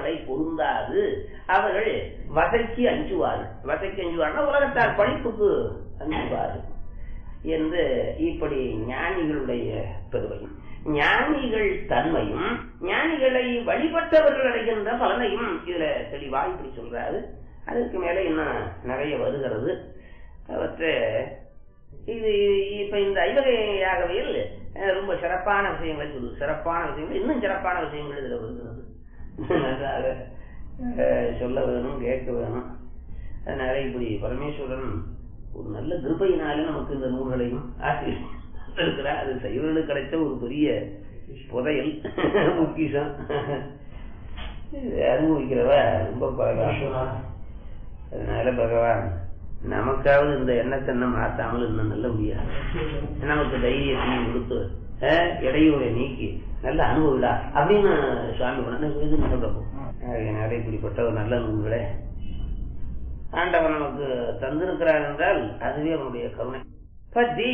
பழை பொருந்தாது அவர்கள் வதைக்கு அஞ்சுவார்கள் வதைக்கு அஞ்சுவார்கள் உலகத்தார் பழிப்புக்கு அஞ்சுவார்கள் என்று இப்படி ஞானிகளுடைய பெருமையும் ஞானிகள் தன்மையும் ஞானிகளை வழிபட்டவர்கள் அடைகின்ற பலனையும் இதுல தெளிவா இப்படி சொல்றாரு அதுக்கு மேல இன்னும் நிறைய வருகிறது அவற்றை இது இப்ப இந்த ஐவகையாகவையில் அஹ், ரொம்ப சிறப்பான விஷயங்களை சொல்லுது சிறப்பான விஷயங்கள் இன்னும் சிறப்பான விஷயங்கள் இதுல வருகிறது நன்றாக அஹ், சொல்ல வேணும் கேட்க வேணும் அதனால இப்படி பரமேஸ்வரன் ஒரு நல்ல கிருபையினால நமக்கு இந்த நூல்களையும் ஆசிரியர் இருக்கிறார் அது சைவர்களுக்கு கிடைச்ச ஒரு பெரிய புதையல் முக்கியம் இது அனுபவிக்கிறவ ரொம்ப பரவாயில்ல அதனால பகவான் நமக்காவது இந்த எண்ணத்தை நம்ம மாத்தாமல் இன்னும் நல்ல முடியாது நமக்கு தைரியத்தையும் கொடுத்து அஹ், இடையூறை நீக்கி நல்ல அனுபவிடா அப்படின்னு சுவாமி பண்ண சொல்றப்போ அதனால இப்படிப்பட்ட ஒரு நல்ல நூல்களை ஆண்டவன் நமக்கு தந்திருக்கிறார் என்றால் அதுவே அவனுடைய கருணை பதி